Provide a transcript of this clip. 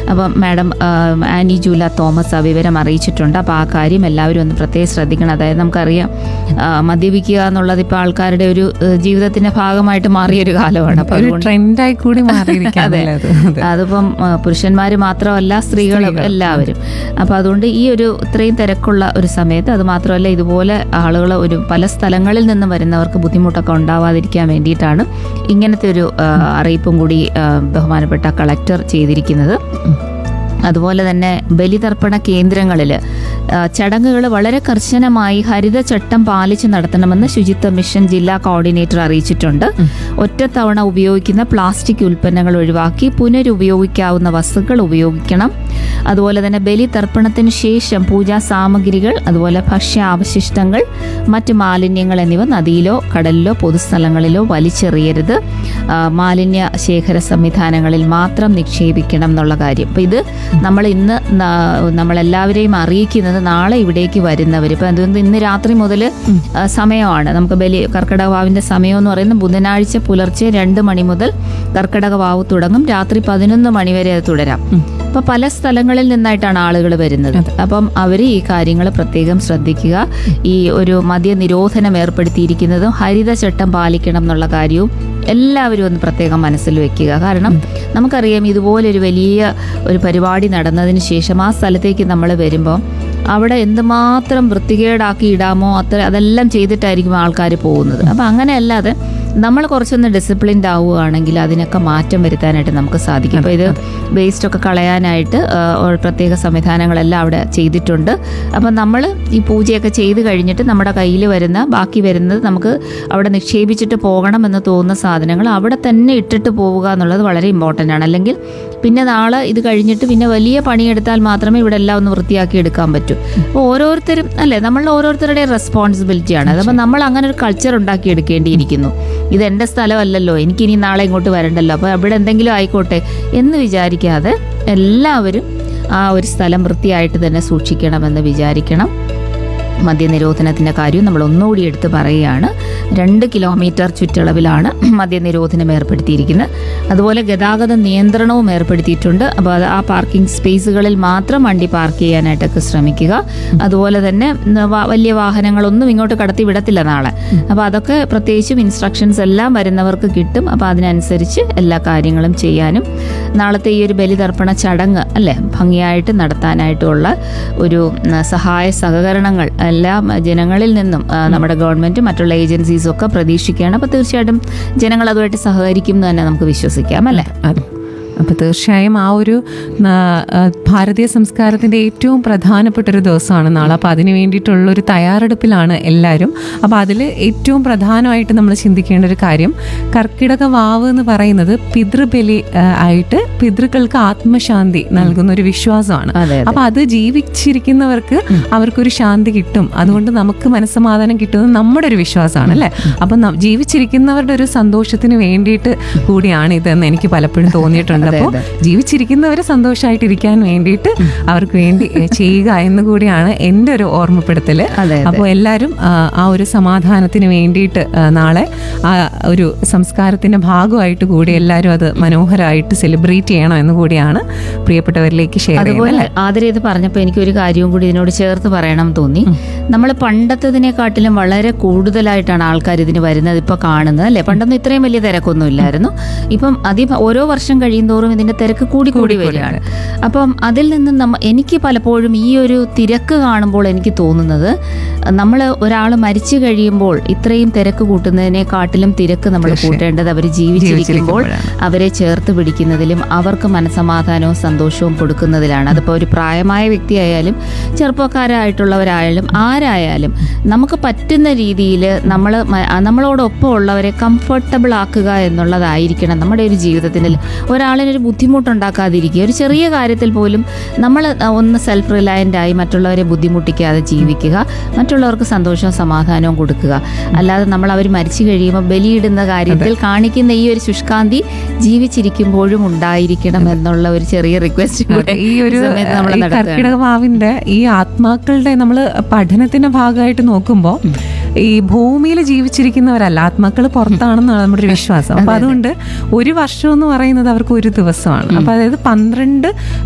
അപ്പം മാഡം ആ, Annie Jula Thomas ആ വിവരം അറിയിച്ചിട്ടുണ്ട് അപ്പോൾ ആ കാര്യം എല്ലാവരും ഒന്ന് പ്രത്യേകം ശ്രദ്ധിക്കണം അതായത് നമുക്കറിയാം ആ, മദ്യപിക്കുക എന്നുള്ളത് ഇപ്പോൾ ആൾക്കാരുടെ ഒരു ഏഹ്, ജീവിതത്തിന്റെ ഭാഗമായിട്ട് മാറിയൊരു കാലമാണ് അപ്പോൾ ഒരു അതുകൊണ്ട് ട്രെൻഡായി കൂടി മാറിയിരിക്കാനല്ലേ അത് അതെ. അതിപ്പം പുരുഷന്മാർ മാത്രമല്ല സ്ത്രീകളും എല്ലാവരും അപ്പം അതുകൊണ്ട് ഈ ഒരു ഇത്രയും തിരക്കുള്ള ഒരു സമയത്ത് അത് മാത്രമല്ല ഇതുപോലെ ആളുകൾ ഒരു പല സ്ഥലങ്ങളിൽ നിന്ന് വരുന്നവർക്ക് ബുദ്ധിമുട്ടൊക്കെ ഉണ്ടാവാതിരിക്കാൻ വേണ്ടിയിട്ടാണ് ഇങ്ങനത്തെ ഒരു ആ, അറിയിപ്പും കൂടി ആ, ബഹുമാനപ്പെട്ട കളക്ടർ ചെയ്തിരിക്കുന്നത് അതുപോലെ തന്നെ ബലിതർപ്പണ കേന്ദ്രങ്ങളിൽ ചടങ്ങുകൾ വളരെ കർശനമായി ഹരിതചട്ടം പാലിച്ച് നടത്തണമെന്ന് ശുചിത്വ മിഷൻ ജില്ലാ കോർഡിനേറ്റർ അറിയിച്ചിട്ടുണ്ട് ഒറ്റത്തവണ ഉപയോഗിക്കുന്ന പ്ലാസ്റ്റിക് ഉൽപ്പന്നങ്ങൾ ഒഴിവാക്കി പുനരുപയോഗിക്കാവുന്ന വസ്തുക്കൾ ഉപയോഗിക്കണം അതുപോലെ തന്നെ ബലിതർപ്പണത്തിന് ശേഷം പൂജാ സാമഗ്രികൾ അതുപോലെ ഭക്ഷ്യാവശിഷ്ടങ്ങൾ മറ്റ് മാലിന്യങ്ങൾ എന്നിവ നദിയിലോ കടലിലോ പൊതുസ്ഥലങ്ങളിലോ വലിച്ചെറിയരുത് ആ, മാലിന്യ ശേഖര സംവിധാനങ്ങളിൽ മാത്രം നിക്ഷേപിക്കണം എന്നുള്ള കാര്യം അപ്പം ഇത് നമ്മൾ ഇന്ന് ന- നമ്മളെല്ലാവരെയും അറിയിക്കുന്നത് നാളെ ഇവിടേക്ക് വരുന്നവർ ഇപ്പം അതുകൊണ്ട് ഇന്ന് രാത്രി മുതൽ സമയമാണ് നമുക്ക് ബലി കർക്കിടക വാവിൻ്റെ സമയം എന്ന് പറയുന്നത് ബുധനാഴ്ച പുലർച്ചെ രണ്ട് മണി മുതൽ കർക്കിടക വാവ് തുടങ്ങും രാത്രി പതിനൊന്ന് മണി വരെ അത് തുടരാം അപ്പോൾ പല സ്ഥലങ്ങളിൽ നിന്നായിട്ടാണ് ആളുകൾ വരുന്നത് അപ്പം അവർ ഈ കാര്യങ്ങൾ പ്രത്യേകം ശ്രദ്ധിക്കുക ഈ ഒരു മദ്യ നിരോധനം ഏർപ്പെടുത്തിയിരിക്കുന്നതും ഹരിതചട്ടം പാലിക്കണം എന്നുള്ള കാര്യവും എല്ലാവരും ഒന്ന് പ്രത്യേകം മനസ്സിൽ വെക്കുക കാരണം നമുക്കറിയാം ഇതുപോലൊരു വലിയ ഒരു പരിപാടി നടന്നതിന് ശേഷം ആ സ്ഥലത്തേക്ക് നമ്മൾ വരുമ്പോൾ അവിടെ എന്തുമാത്രം വൃത്തികേടാക്കി ഇടാമോ അത്ര അതെല്ലാം ചെയ്തിട്ടായിരിക്കും ആൾക്കാർ പോകുന്നത് അപ്പം അങ്ങനെയല്ലാതെ നമ്മൾ കുറച്ചൊന്ന് ഡിസിപ്ലിൻഡ് ആവുകയാണെങ്കിൽ അതിനൊക്കെ മാറ്റം വരുത്താനായിട്ട് നമുക്ക് സാധിക്കും അപ്പോൾ ഇത് വേസ്റ്റ് ഒക്കെ കളയാനായിട്ട് ആ, ഒരു പ്രത്യേക സംവിധാനങ്ങളെല്ലാം അവിടെ ചെയ്തിട്ടുണ്ട് അപ്പം നമ്മൾ ഈ പൂജയൊക്കെ ചെയ്ത് കഴിഞ്ഞിട്ട് നമ്മുടെ കയ്യിൽ വരുന്ന ബാക്കി വരുന്നത് നമുക്ക് അവിടെ നിക്ഷേപിച്ചിട്ട് പോകണം എന്ന് തോന്നുന്ന സാധനങ്ങൾ അവിടെ തന്നെ ഇട്ടിട്ട് പോവുക എന്നുള്ളത് വളരെ ഇമ്പോർട്ടൻ്റ് ആണ് അല്ലെങ്കിൽ പിന്നെ നാളെ ഇത് കഴിഞ്ഞിട്ട് പിന്നെ വലിയ പണിയെടുത്താൽ മാത്രമേ ഇവിടെ എല്ലാം ഒന്ന് വൃത്തിയാക്കി എടുക്കാൻ പറ്റൂ അപ്പോൾ ഓരോരുത്തരും അല്ലേ നമ്മളുടെ ഓരോരുത്തരുടെ റെസ്പോൺസിബിലിറ്റിയാണ് അതപ്പോൾ നമ്മൾ അങ്ങനെ ഒരു കൾച്ചർ ഉണ്ടാക്കി എടുക്കേണ്ടിയിരിക്കുന്നു ഇത് എൻ്റെ സ്ഥലമല്ലല്ലോ എനിക്കിനി നാളെ ഇങ്ങോട്ട് വരണ്ടല്ലോ അപ്പോൾ അവിടെ എന്തെങ്കിലും ആയിക്കോട്ടെ എന്ന് വിചാരിക്കാതെ എല്ലാവരും ആ ഒരു സ്ഥലം വൃത്തിയായിട്ട് തന്നെ സൂക്ഷിക്കണമെന്ന് വിചാരിക്കണം മദ്യനിരോധനത്തിൻ്റെ കാര്യം നമ്മൾ ഒന്നുകൂടി എടുത്ത് പറയുകയാണ് രണ്ട് കിലോമീറ്റർ ചുറ്റളവിലാണ് മദ്യനിരോധനം ഏർപ്പെടുത്തിയിരിക്കുന്നത് അതുപോലെ ഗതാഗത നിയന്ത്രണവും ഏർപ്പെടുത്തിയിട്ടുണ്ട് അപ്പോൾ അത് ആ പാർക്കിംഗ് സ്പേസുകളിൽ മാത്രം വണ്ടി പാർക്ക് ചെയ്യാനായിട്ടൊക്കെ ശ്രമിക്കുക അതുപോലെ തന്നെ ന- വ- വലിയ വാഹനങ്ങളൊന്നും ഇങ്ങോട്ട് കടത്തി വിടത്തില്ല നാളെ അപ്പോൾ അതൊക്കെ പ്രത്യേകിച്ചും ഇൻസ്ട്രക്ഷൻസ് എല്ലാം വരുന്നവർക്ക് കിട്ടും അപ്പോൾ അതിനനുസരിച്ച് എല്ലാ കാര്യങ്ങളും ചെയ്യാനും നാളത്തെ ഈ ഒരു ബലിതർപ്പണ ചടങ്ങ് അല്ലേ ഭംഗിയായിട്ട് നടത്താനായിട്ടുള്ള ഒരു ഉം, സഹായ സഹകരണങ്ങൾ എല്ലാം ജനങ്ങളിൽ നിന്നും ആ, നമ്മുടെ ഗവൺമെൻറ് മറ്റുള്ള ഏജൻസീസും ഒക്കെ പ്രതീക്ഷിക്കുകയാണ് അപ്പോൾ തീർച്ചയായിട്ടും ജനങ്ങൾ അതുമായിട്ട് സഹകരിക്കും എന്ന് തന്നെ നമുക്ക് വിശ്വസിക്കാം അല്ലേ അതെ അപ്പോൾ തീർച്ചയായും ആ ഒരു ആ, ആ, ഭാരതീയ സംസ്കാരത്തിൻ്റെ ഏറ്റവും പ്രധാനപ്പെട്ട ഒരു ദിവസമാണ് നാളെ അപ്പോൾ അതിന് വേണ്ടിയിട്ടുള്ളൊരു തയ്യാറെടുപ്പിലാണ് എല്ലാവരും അപ്പോൾ അതിൽ ഏറ്റവും പ്രധാനമായിട്ട് നമ്മൾ ചിന്തിക്കേണ്ട ഒരു കാര്യം കർക്കിടക വാവ് എന്ന് പറയുന്നത് പിതൃബലി ആ, ആയിട്ട് പിതൃക്കൾക്ക് ആത്മശാന്തി നൽകുന്ന ഒരു വിശ്വാസമാണ് അതെ അപ്പൊ അത് ജീവിച്ചിരിക്കുന്നവർക്ക് അവർക്കൊരു ശാന്തി കിട്ടും അതുകൊണ്ട് നമുക്ക് മനസ്സമാധാനം കിട്ടുന്നത് നമ്മുടെ ഒരു വിശ്വാസമാണ് അല്ലേ അപ്പൊ ന- ജീവിച്ചിരിക്കുന്നവരുടെ ഒരു സന്തോഷത്തിന് വേണ്ടിയിട്ട് കൂടിയാണ് ഇതെന്ന് എനിക്ക് പലപ്പോഴും തോന്നിയിട്ടുണ്ട് അപ്പോൾ ജീവിച്ചിരിക്കുന്നവരെ സന്തോഷമായിട്ടിരിക്കാൻ വേണ്ടിയിട്ട് അവർക്ക് വേണ്ടി ഏ, ചെയ്യുക എന്ന് കൂടിയാണ് എൻ്റെ ഒരു ഓർമ്മപ്പെടുത്തൽ അതെ അപ്പോൾ എല്ലാവരും ആ, ആ ഒരു സമാധാനത്തിന് വേണ്ടിയിട്ട് ആ, നാളെ ആ ഒരു സംസ്കാരത്തിന്റെ ഭാഗമായിട്ട് കൂടി എല്ലാവരും അത് മനോഹരമായിട്ട് സെലിബ്രേറ്റ് ചെയ്യണം എന്ന് കൂടിയാണ് പ്രിയപ്പെട്ടവരിലേക്ക് ഷെയർ ചെയ്യുന്നത് അതുപോലെ ആദര ഇത് പറഞ്ഞപ്പോൾ എനിക്ക് ഒരു കാര്യവും കൂടി ഇതിനോട് ചേർത്ത് പറയണം എന്ന് തോന്നി നമ്മൾ പണ്ടത്തതിനെക്കാട്ടിലും വളരെ കൂടുതലായിട്ടാണ് ആൾക്കാർ ഇതിന് വരുന്നത് ഇപ്പോൾ കാണുന്നത് അല്ലേ പണ്ടൊന്നും ഇത്രയും വലിയ തിരക്കൊന്നും ഇല്ലായിരുന്നു ഇപ്പം അതി ഓരോ വർഷം കഴിയുന്തോറും ഇതിന്റെ തിരക്ക് കൂടി കൂടി വരികയാണ് അപ്പം അതിൽ നിന്ന് നമ്മ എനിക്ക് പലപ്പോഴും ഈ ഒരു തിരക്ക് കാണുമ്പോൾ എനിക്ക് തോന്നുന്നത് നമ്മൾ ഒരാൾ മരിച്ചു കഴിയുമ്പോൾ ഇത്രയും തിരക്ക് കൂട്ടുന്നതിനെക്കാട്ടിലും തിരക്ക് നമ്മൾ കൂട്ടേണ്ടത് അവർ ജീവിച്ചിരിക്കുമ്പോൾ അവരെ ചേർത്ത് പിടിക്കുന്നതിലും അവർക്ക് മനസമാധാനവും സന്തോഷവും കൊടുക്കുന്നതിലാണ് അതിപ്പോൾ ഒരു പ്രായമായ വ്യക്തിയായാലും ചെറുപ്പക്കാരായിട്ടുള്ളവരായാലും ആരായാലും നമുക്ക് പറ്റുന്ന രീതിയിൽ നമ്മൾ നമ്മളോടൊപ്പം ഉള്ളവരെ കംഫർട്ടബിൾ ആക്കുക എന്നുള്ളതായിരിക്കണം നമ്മുടെ ഒരു ജീവിതത്തിൽ ഒരാളിനൊരു ബുദ്ധിമുട്ടുണ്ടാക്കാതിരിക്കുക ഒരു ചെറിയ കാര്യത്തിൽ പോലും നമ്മൾ ഒന്ന് സെൽഫ് റിലയൻ്റ് ആയി മറ്റുള്ളവരെ ബുദ്ധിമുട്ടിക്കാതെ ജീവിക്കുക മറ്റുള്ളവർക്ക് സന്തോഷവും സമാധാനവും കൊടുക്കുക അല്ലാതെ നമ്മൾ അവർ മരിച്ചു കഴിയുമ്പോൾ ബലിയിടുന്ന കാര്യത്തിൽ കാണിക്കുന്ന ഈ ഒരു ശുഷ്കാന്തി ജീവിച്ചിരിക്കുമ്പോഴും ഉണ്ടായിരിക്കണം എന്നുള്ള ഒരു ചെറിയ റിക്വസ്റ്റ് കൂടെ ഈ ഒരു സമയത്ത് നമ്മൾ ഈ നടത്തുകയാണ് കർക്കിടക വാവിന്റെ ഈ ആത്മാക്കളുടെ നമ്മൾ പഠനത്തിന്റെ ഭാഗമായിട്ട് നോക്കുമ്പോൾ ഈ ഭൂമിയിൽ ജീവിച്ചിരിക്കുന്നവരല്ല ആത്മാക്കൾ പുറത്താണെന്നാണ് നമ്മുടെ ഒരു വിശ്വാസം അപ്പൊ അതുകൊണ്ട് ഒരു വർഷം എന്ന് പറയുന്നത് അവർക്ക് ഒരു ദിവസമാണ് അപ്പൊ അതായത് പന്ത്രണ്ട്